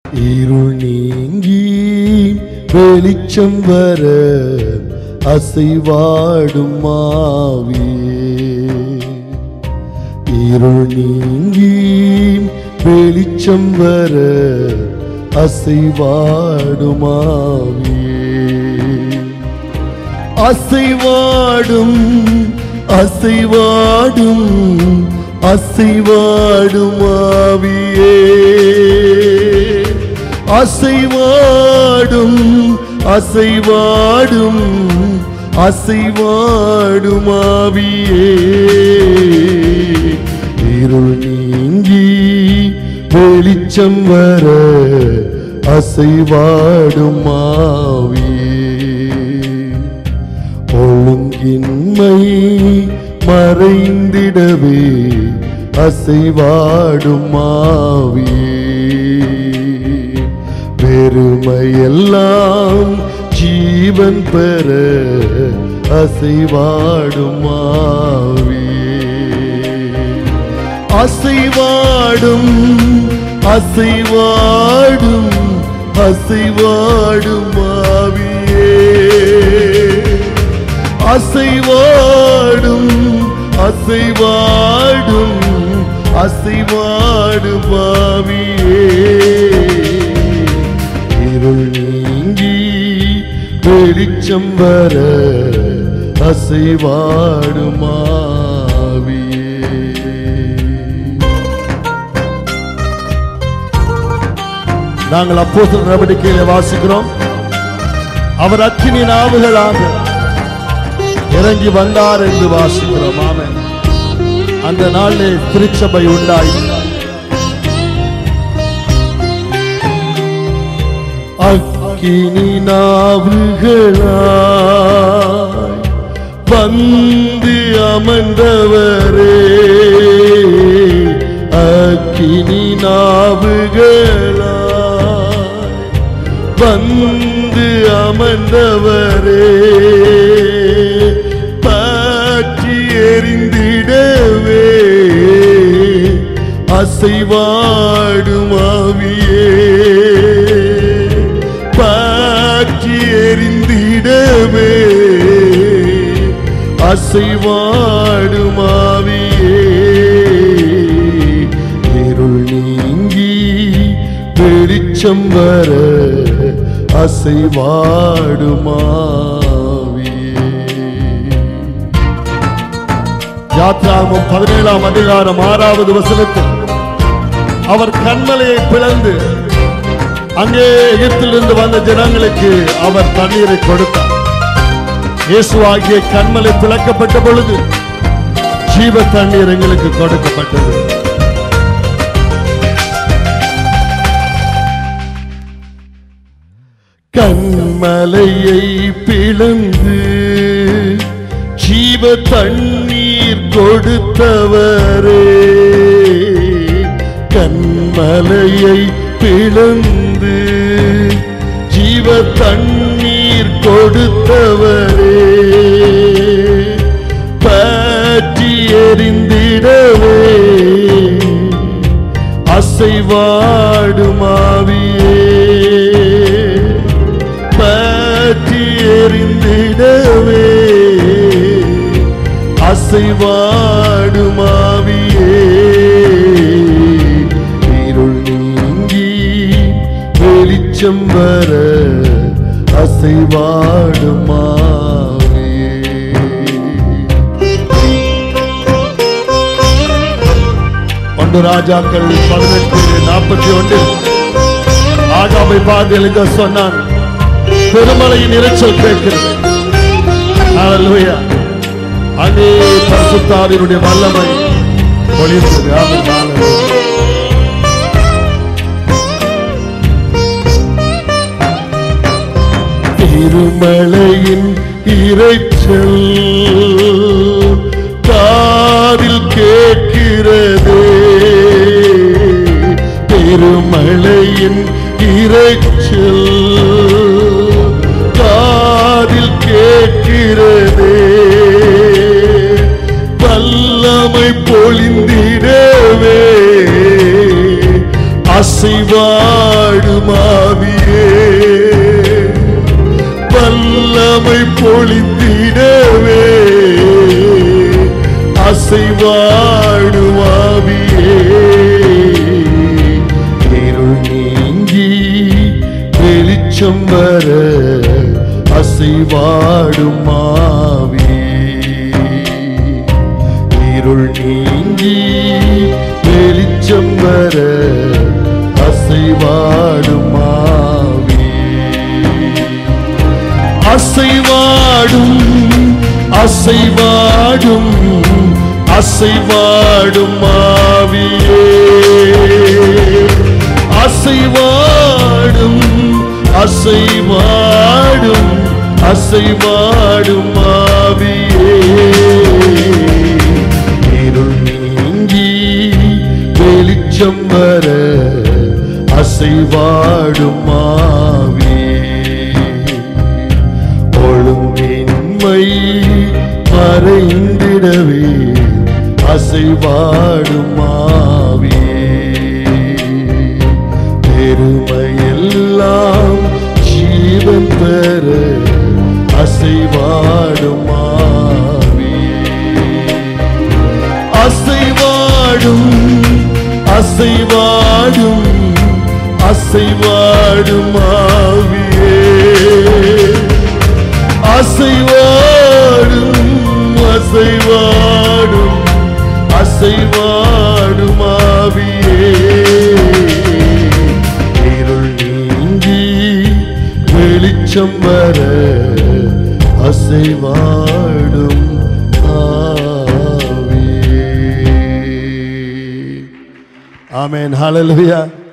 இருள் நீங்கி வெளிச்சம் வர அசைவாடும் ஆவியே இருள் நீங்கி வெளிச்சம் வர அசைவாடும் ஆவியே அசைவாடும் அசைவாடும் அசைவாடும் ஆவியே அசைவாடும் அசைவாடும் அசைவாடும் ஆவியே இருள் நீங்கி வெளிச்சம் வர அசைவாடும் ஆவியே ஒழுங்கின்மை மறைந்திடவே அசைவாடும் ஆவியே பெருமையெல்லாம் ஜீவன் பெற அசைவாடும் ஆவியே அசைவாடும் அசைவாடும் அசைவாடும் ஆவியே அசைவாடும் அசைவாடும் அசைவாடும் ஆவியே இருள் நீங்கி வெளிச்சம் வர அசைவாடும் ஆவியே நாங்கள் அப்போஸ்தலர் நடவடிக்கையில வாசிக்கிறோம் அவர் அக்கினி நாவுகளாக இறங்கி வந்தார் என்று வாசிக்கிறோம் ஆமென் அந்த நாளிலே திருச்சபை உண்டாய் அக்கினி நாவுகளாய் வந்து அமர்ந்தவரே அக்கினி நாவுகளாய் வந்து அமர்ந்தவரே பற்றி எறிந்திடவே அசைவாடும் ஆவியே பற்றி எறிந்திடவே அசைவாடும் ஆவியே இருள் நீங்கி வெளிச்சம் வர அசைவாடும் ஆவியே யாத்ராகமம் பதினேழாம் அதிகாரம் ஆறாவது வசனத்தில் அவர் கண்மலையை பிளந்து அங்கே எகிப்திலிருந்து வந்த ஜனங்களுக்கு அவர் தண்ணீரை கொடுத்தார் இயேசுவாகிய கண்மலை பிளக்கப்பட்ட பொழுது ஜீவ தண்ணீர் எங்களுக்கு கொடுக்கப்பட்டது கண்மலையை பிளந்து ஜீவ தண்ணீர் கொடுத்தவரே கண்மலையை பிளந்து ஜீவ தண்ணீர் கொடுத்தவரே பற்றி எறிந்திடவே அசைவாடும் ஆவியே பற்றி எறிந்திடவே அசைவாடும் ஆவியே இருள் நீங்கி வெளிச்சம் வர அசைவாடும் ஆவியே ஒன்று ராஜாக்கள் பதினெட்டு நாற்பத்தி ஒன்றில் ஆகாமை பார்த்து சொன்னான் பெருமலையின் இரைச்சல் கேட்கிறது ஹalleluya. அங்கே பரிசுத்தாவினுடைய வல்லமை ஒளிர்ந்தது ஆமென். ஹalleluya. திருமலையின் இரைச்சல் காதில் கேட்கிறதே திருமலையின் இரைச்சல் காதில் கேட்கிறதே வல்லமை பொழிந்திடவே அசைவாடும் ஆவியே வல்லமை பொழிந்திடவே அசைவாடும் ஆவியே இருள் நீங்கி வெளிச்சம் வர அசைவாடும் ஆவியே இருள் நீங்கி வெளிச்சம் வர அசைவாடும் ஆவி அசைவாடும் அசைவாடும் அசைவாடும் ஆவியே அசைவாடும் அசைவாடும் அசைவாடும் ஆவியே இருள் நீங்கி வெளிச்சம் வர அசைவாடும் ஆவி ஒழுங்கின்மை மறைந்திடவே அசைவாடும் ஆவி பெருமையெல்லாம் ஜீவன் பெற அசைவாடும் ஆவி அசைவாடும் அசைவாடும் அசைவாடும் ஆவியே அசைவாடும் அசைவாடும் அசைவாடும் ஆவியே இருள் நீங்கி வெளிச்சம் வர அசைவாடும் ஆவியே ஆமென் ஹalleluya